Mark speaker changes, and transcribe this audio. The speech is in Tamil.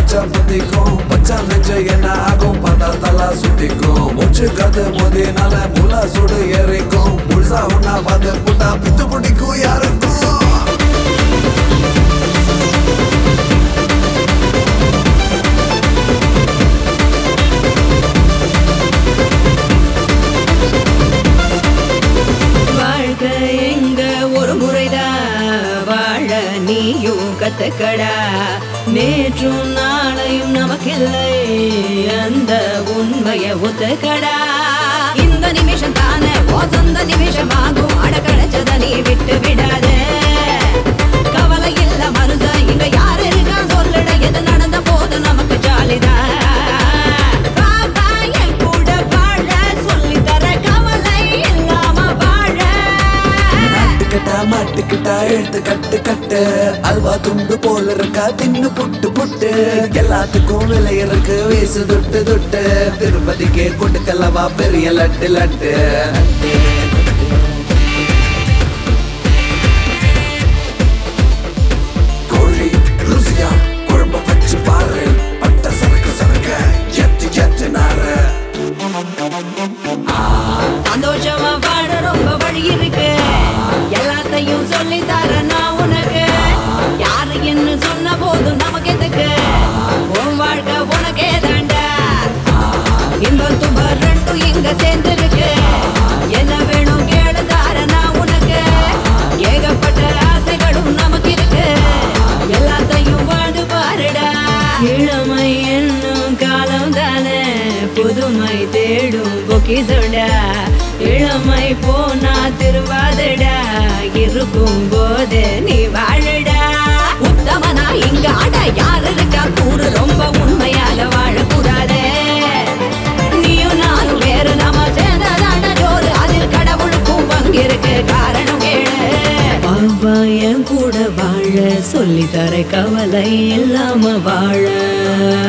Speaker 1: படிச்சா புத்திக்கும் பச்சா நெஞ்சு என்ன ஆகும் பார்த்தா தலா சுத்திக்கும் மூச்சு காத்து மோதினால முலா சுடு ஏறிக்கும் முழுசா ஒன்னா பார்த்து புட்டா பித்து பிடிக்கும் யாருக்கும்
Speaker 2: வாழ்க்கை எங்க ஒரு முறைதான் வாழ நீயும் கத்துக்கடா நேற்றும் நாளையும் நமக்கில்லை அந்த உண்மைய ஒத்துக்கடா இந்த நிமிஷம் தானே ஓ சொந்த நிமிஷமாகும் அட கிடைச்சத நீ விட்டு விடாத கவலை இல்ல மனுஷ இங்க யாரு இருக்கா சொல்லுட எது நடந்த போது நமக்கு ஜாலிதான் வா, வா, என் கூட வாழ சொல்லித் தர கவலை இல்லாம வாழ
Speaker 1: மாட்டுக்கிட்டா மாட்டுக்கிட்டா எழுத்து கட்டு கட்டு அல்வா துண்டு போல இருக்கா தின்னு புட்டு புட்டு எல்லாத்துக்கும் விலை இருக்கு வீசு துட்டு துட்டு திருப்பதிக்கு கொடுக்கலவா பெரிய லட்டு லட்டு கோழி ருசியா குழம்ப வச்சு பாரு பட்ட சரக்கு சரக்க எத்து எத்து நாரு
Speaker 2: சந்தோஷமா வாழ ரொம்ப வழி இருக்கு எல்லாத்தையும் சொல்லி தர நான் உனக்கு யாரு என்ன சொன்ன போதும் நமக்கு எதுக்கு உன் வாழ்க்கை உனக்கே தாண்டா இன்பம் துன்பம் ரெண்டும் இங்க சேர்ந்து இருக்கு என்ன வேணும் கேளு தார நான் உனக்கு ஏகப்பட்ட ஆசைகளும் நமக்கு இருக்கு எல்லாத்தையும் வாழ்ந்து பாருடா இளமை என்னும் காலம் தானே புதுமை தேடும் பொக்கிசோடா இளமை போனா திருவாதடா இருக்கும் போது நீ வாழுடா உத்தமனா இங்க அட யார் இருக்கா கூறு ரொம்ப உண்மையாக வாழக்கூடாதே நீயும் நானும் வேறு நாம சேர்ந்ததான ஜோறு அதில் கடவுளுக்கும் பங்கிருக்கு காரணம் கேளு பாபா என் கூட வாழ சொல்லி தர கவலை இல்லாம வாழ